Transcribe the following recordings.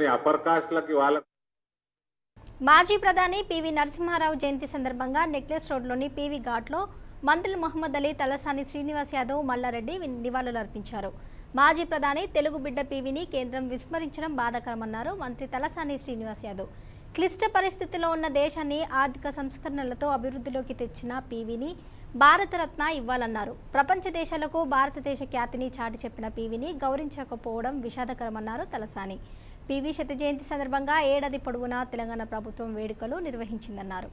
చేసుకొని అప్పర్ కాస్ట్లకి వాళ్ళ మాజీ ప్రధాని పివి నరసింహారావు జయంతి సందర్భంగా నెక్లెస్ రోడ్లోని పివి ఘాట్లో మంత్రులు మహమ్మద్ అలీ తలసాని శ్రీనివాస్ యాదవ్ మల్లారెడ్డి వి- నివాళులర్పించారు మాజీ ప్రధాని తెలుగు బిడ్డ పివిని కేంద్రం విస్మరించడం బాధాకరమన్నారు మంత్రి తలసాని శ్రీనివాస్ యాదవ్ క్లిష్ట పరిస్థితిలో ఉన్న దేశాన్ని ఆర్థిక సంస్కరణలతో అభివృద్ధిలోకి తెచ్చిన పివిని భారతరత్న ఇవ్వాలన్నారు ప్రపంచ దేశాలకు భారతదేశ ఖ్యాతిని చాటి చెప్పిన పివిని గౌరవించకపోవడం విషాదకరమన్నారు తలసాని పివి శత జయంతి సందర్భంగా ఏడాది పొడవునా తెలంగాణ ప్రభుత్వం వేడుకలు నిర్వహించిందన్నారు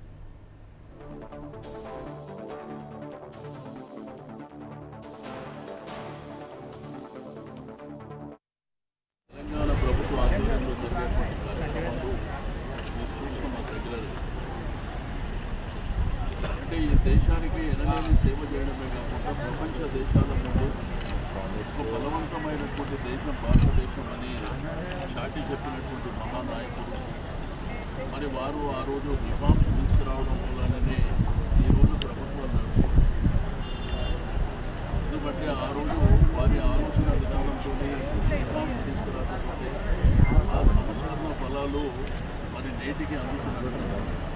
తెలంగాణ ప్రభుత్వ ఆధ్వర్యంలో జరిగేటువంటి కార్యక్రమాలు మీరు చూస్తున్నాం రెగ్యులర్ అంటే ఈ దేశానికి ఎనలేని సేవ చేయడమే కాకుండా ప్రపంచ దేశాల ముందు ఒక బలవంతమైనటువంటి దేశం భారతదేశం అని చాటి చెప్పినటువంటి మహానాయకుడు మరి వారు ఆ రోజు రిఫార్మ్స్ తీసుకురావడం వల్లనే ఈరోజు ప్రభుత్వాలు నడుస్తుంది ఎందుకంటే ఆ రోజు వారి ఆలోచన విధానంతో రిఫార్మ్స్ తీసుకురాకపోతే ఆ సంస్కరణ ఫలాలు మరి నేటికి అందుతున్నట్టు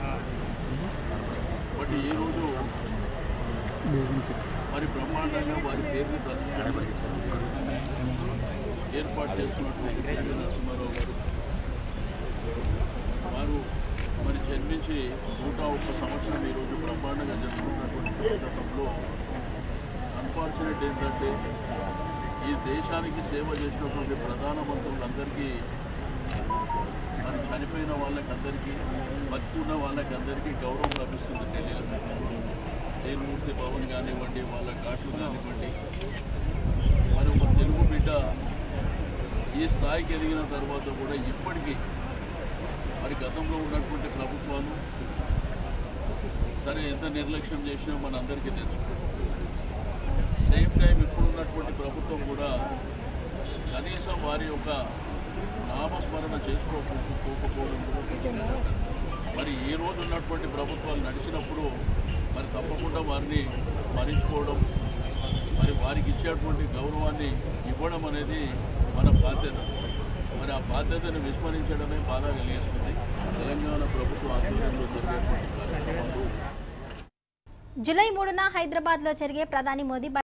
బట్ ఈ రోజు మరి బ్రహ్మాండంగా వారి పేరుని తలుచుకొని ఏర్పాటు చేసుకున్నటువంటి పివి నరసింహారావు గారు వారు మరి జన్మించి నూట ఒక్క సంవత్సరం ఈరోజు బ్రహ్మాండంగా జరుపుకున్నటువంటి సందర్భంలో అన్ఫార్చునేట్ ఏంటంటే ఈ దేశానికి సేవ చేసినటువంటి ప్రధానమంత్రులందరికీ మరి చనిపోయిన వాళ్ళకందరికీ బతుకున్న వాళ్ళకందరికీ గౌరవం లభిస్తుంది ఢిల్లీలో దేవమూర్తి భవన్ కానివ్వండి వాళ్ళ ఘాట్లు కానివ్వండి మరి ఒక తెలుగు బిడ్డ ఈ స్థాయికి ఎదిగిన తర్వాత కూడా ఇప్పటికీ మరి గతంలో ఉన్నటువంటి ప్రభుత్వాలు సరే ఎంత నిర్లక్ష్యం చేసినా మనందరికీ తెలుసు సేమ్ టైం ఇప్పుడు ఉన్నటువంటి ప్రభుత్వం కూడా కనీసం వారి యొక్క నామస్మరణ చేసుకోకపోకపోవడం కూడా కొంచెం మరి ఈ రోజు ఉన్నటువంటి ప్రభుత్వాలు నడిచినప్పుడు మరి తప్పకుండా వారిని స్మరించుకోవడం మరి వారికి ఇచ్చేటువంటి గౌరవాన్ని ఇవ్వడం అనేది మన బాధ్యత మరి ఆ బాధ్యతను విస్మరించడమే బాధ కలిగిస్తుంది తెలంగాణ ప్రభుత్వ ఆధ్వర్యంలో జరిగేటువంటి కార్యక్రమాలు జూలై మూడున హైదరాబాద్లో జరిగే ప్రధాని మోదీ